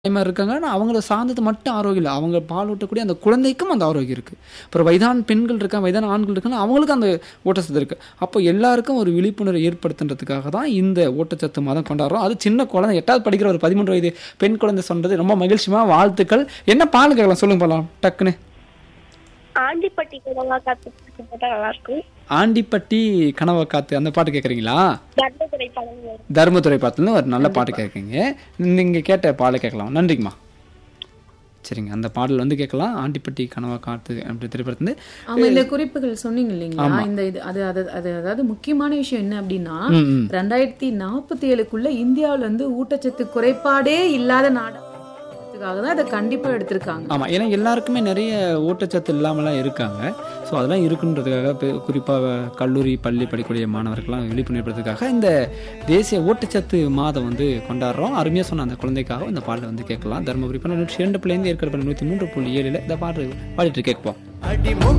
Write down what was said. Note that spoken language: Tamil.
தாய்மார் இருக்காங்க ஆனால் அவங்கள சார்ந்தது மட்டும் ஆரோக்கியம் இல்லை அவங்க பால் ஊட்டக்கூடிய அந்த குழந்தைக்கும் அந்த ஆரோக்கியம் இருக்குது அப்புறம் வயதான பெண்கள் இருக்காங்க வயதான ஆண்கள் இருக்காங்க அவங்களுக்கும் அந்த ஊட்டச்சத்து இருக்குது அப்போ எல்லாருக்கும் ஒரு விழிப்புணர்வு ஏற்படுத்துன்றதுக்காக தான் இந்த ஊட்டச்சத்து மாதம் கொண்டாடுறோம் அது சின்ன குழந்தை எட்டாவது படிக்கிற ஒரு பதிமூன்று வயது பெண் குழந்தை சொன்னது ரொம்ப மகிழ்ச்சிமா வாழ்த்துக்கள் என்ன பால் கேட்கலாம் சொல்லுங்க போகலாம் டக்குன்னு ஆண்டிப்பட்டி குழவா காத்து போட்டா நல்லா இருக்கும் ஆண்டிப்பட்டி கனவை காத்து அந்த பாட்டு கேட்குறீங்களா தர்மபுரை பழனி தருமதுரை பாட்டுல ஒரு நல்ல பாட்டு கேட்குறீங்க நீங்கள் கேட்ட பாலை கேட்கலாம் நன்றிங்கம்மா சரிங்க அந்த பாடல் வந்து கேட்கலாம் ஆண்டிப்பட்டி கனவா காத்து அப்படி திரைப்படத்துலேருந்து ஆமா இந்த குறிப்புகள் சொன்னீங்க இல்லைங்களா இந்த இது அது அது அது அதாவது முக்கியமான விஷயம் என்ன அப்படின்னா ம், ம். ரெண்டாயிரத்தி நாற்பத்தி ஏழுக்குள்ள இந்தியாவுல இருந்து ஊட்டச்சத்து குறைபாடே இல்லாத நாடு தான் அதை கண்டிப்பா எடுத்திருக்காங்க ஆமாம் ஏன்னா எல்லாருக்குமே நிறைய ஊட்டச்சத்து இல்லாமலாம் இருக்காங்க ஸோ அதெல்லாம் இருக்குன்றதுக்காக குறிப்பாக கல்லூரி பள்ளி படிக்கக்கூடிய மாணவர்கள்லாம் விழிப்புணர்வு ஏற்படுறதுக்காக இந்த தேசிய ஊட்டச்சத்து மாதம் வந்து கொண்டாடுறோம் அருமையாக சொன்ன அந்த குழந்தைக்காக இந்த பாடலை வந்து கேட்கலாம் தருமபுரி இப்போ நூற்றி இரண்டு பிள்ளைந்து ஏற்கனவே நூற்றி மூன்று புள்ளி ஏழில் இந்த பாட்டு பாடிட்டு கேட்போம் அடிமுக